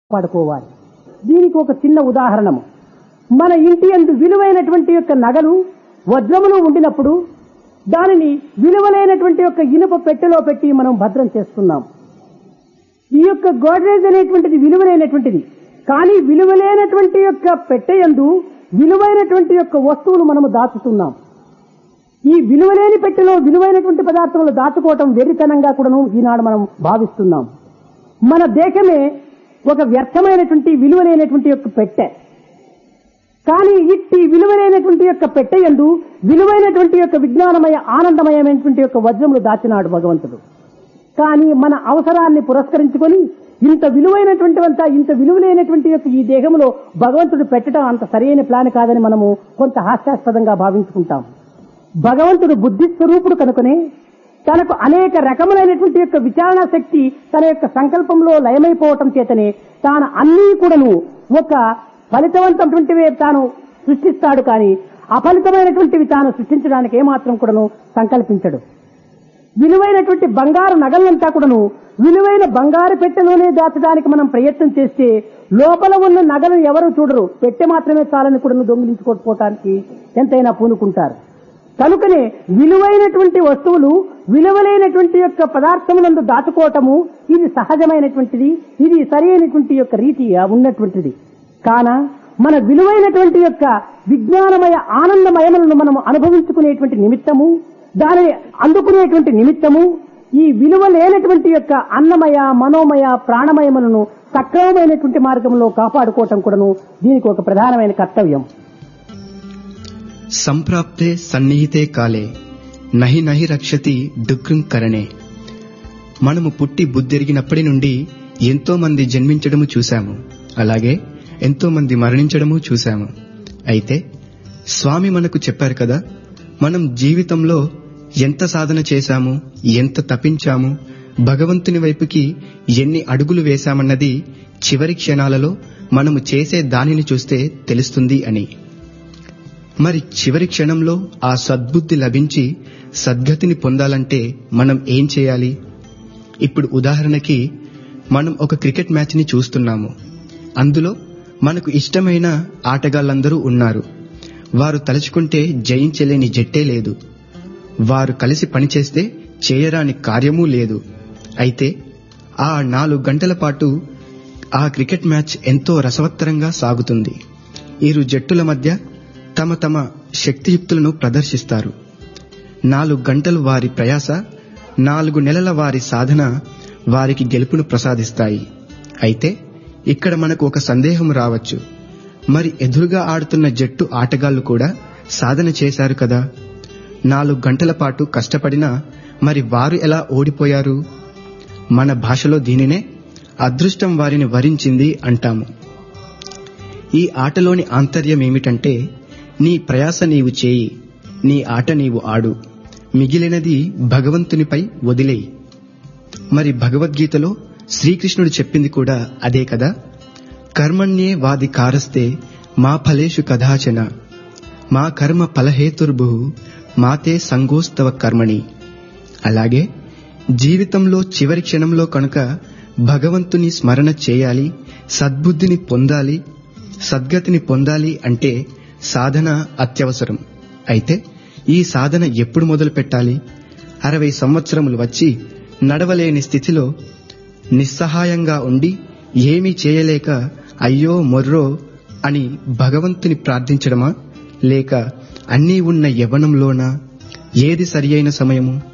పడుకోవాలి దీనికి ఒక చిన్న ఉదాహరణము మన ఇంటి అందు విలువైనటువంటి యొక్క నగలు వజ్రములు ఉండినప్పుడు దానిని విలువలైనటువంటి యొక్క ఇనుప పెట్టెలో పెట్టి మనం భద్రం చేస్తున్నాం ఈ యొక్క గోడ్రేజ్ అనేటువంటిది విలువలైనటువంటిది కానీ విలువలేనటువంటి యొక్క పెట్టెయందు విలువైనటువంటి యొక్క వస్తువులు మనము దాచుతున్నాం ఈ విలువలేని పెట్టెలో విలువైనటువంటి పదార్థములు దాచుకోవటం వెర్రితనంగా కూడాను ఈనాడు మనం భావిస్తున్నాం మన దేశమే ఒక వ్యర్థమైనటువంటి విలువలేనటువంటి యొక్క పెట్టె కానీ ఇట్టి విలువైనటువంటి యొక్క పెట్టెయందు విలువైనటువంటి యొక్క విజ్ఞానమయ ఆనందమయమైనటువంటి యొక్క వజ్రములు దాచినాడు భగవంతుడు కానీ మన అవసరాన్ని పురస్కరించుకొని ఇంత విలువైనటువంటివంతా ఇంత విలువలేనటువంటి యొక్క ఈ దేహంలో భగవంతుడు పెట్టడం అంత సరైన ప్లాన్ కాదని మనము కొంత హాస్యాస్పదంగా భావించుకుంటాం భగవంతుడు బుద్ధి స్వరూపుడు కనుకనే తనకు అనేక రకములైనటువంటి యొక్క విచారణ శక్తి తన యొక్క సంకల్పంలో లయమైపోవటం చేతనే తాను అన్నీ కూడాను ఒక ఫలితవంతమైనటువంటివే తాను సృష్టిస్తాడు కానీ అఫలితమైనటువంటివి తాను సృష్టించడానికి ఏమాత్రం కూడాను సంకల్పించడు విలువైనటువంటి బంగారు నగలంతా కూడాను విలువైన బంగారు పెట్టెలోనే దాచడానికి మనం ప్రయత్నం చేస్తే లోపల ఉన్న నగలు ఎవరు చూడరు పెట్టె మాత్రమే చాలని కూడా దొంగిలించుకోకపోవటానికి ఎంతైనా పూనుకుంటారు కనుకనే విలువైనటువంటి వస్తువులు విలువలైనటువంటి యొక్క పదార్థములందు దాచుకోవటము ఇది సహజమైనటువంటిది ఇది సరైనటువంటి యొక్క రీతి ఉన్నటువంటిది కాన మన విలువైనటువంటి యొక్క విజ్ఞానమయ ఆనందమయములను మనం అనుభవించుకునేటువంటి నిమిత్తము దానిని అందుకునేటువంటి నిమిత్తము ఈ విలువ లేనటువంటి యొక్క అన్నమయ మనోమయ ప్రాణమయములను సక్రమమైనటువంటి మార్గంలో కాపాడుకోవటం కూడాను దీనికి ఒక ప్రధానమైన కర్తవ్యం సంప్రాప్తే సన్నిహితే కాలే నహి నహి రక్షతి డుక్రుం కరణే మనము పుట్టి బుద్ధెరిగినప్పటి నుండి ఎంతో మంది జన్మించడము చూశాము అలాగే ఎంతో మంది మరణించడము చూశాము అయితే స్వామి మనకు చెప్పారు కదా మనం జీవితంలో ఎంత సాధన చేశాము ఎంత తపించాము భగవంతుని వైపుకి ఎన్ని అడుగులు వేశామన్నది చివరి క్షణాలలో మనము చేసే దానిని చూస్తే తెలుస్తుంది అని మరి చివరి క్షణంలో ఆ సద్బుద్ధి లభించి సద్గతిని పొందాలంటే మనం ఏం చేయాలి ఇప్పుడు ఉదాహరణకి మనం ఒక క్రికెట్ మ్యాచ్ని చూస్తున్నాము అందులో మనకు ఇష్టమైన ఆటగాళ్ళందరూ ఉన్నారు వారు తలుచుకుంటే జయించలేని జట్టే లేదు వారు కలిసి పనిచేస్తే చేయరాని కార్యమూ లేదు అయితే ఆ నాలుగు గంటల పాటు ఆ క్రికెట్ మ్యాచ్ ఎంతో రసవత్తరంగా సాగుతుంది ఇరు జట్టుల మధ్య తమ తమ శక్తియుక్తులను ప్రదర్శిస్తారు నాలుగు గంటలు వారి ప్రయాస నాలుగు నెలల వారి సాధన వారికి గెలుపును ప్రసాదిస్తాయి అయితే ఇక్కడ మనకు ఒక సందేహం రావచ్చు మరి ఎదురుగా ఆడుతున్న జట్టు ఆటగాళ్లు కూడా సాధన చేశారు కదా నాలుగు గంటల పాటు కష్టపడినా మరి వారు ఎలా ఓడిపోయారు మన భాషలో దీనినే అదృష్టం వారిని వరించింది అంటాము ఈ ఆటలోని ఆంతర్యం ఏమిటంటే నీ ప్రయాస నీవు చేయి నీ ఆట నీవు ఆడు మిగిలినది భగవంతునిపై వదిలేయి మరి భగవద్గీతలో శ్రీకృష్ణుడు చెప్పింది కూడా అదే కదా కర్మణ్యే వాది కారస్తే మా ఫలేషు కదాచన మా కర్మ ఫలహేతుర్భు మాతే సంగోస్తవ కర్మణి అలాగే జీవితంలో చివరి క్షణంలో కనుక భగవంతుని స్మరణ చేయాలి సద్బుద్ధిని పొందాలి సద్గతిని పొందాలి అంటే సాధన అత్యవసరం అయితే ఈ సాధన ఎప్పుడు మొదలు పెట్టాలి అరవై సంవత్సరములు వచ్చి నడవలేని స్థితిలో నిస్సహాయంగా ఉండి ఏమీ చేయలేక అయ్యో మొర్రో అని భగవంతుని ప్రార్థించడమా లేక అన్నీ ఉన్న యవనంలోనా ఏది సరియైన సమయము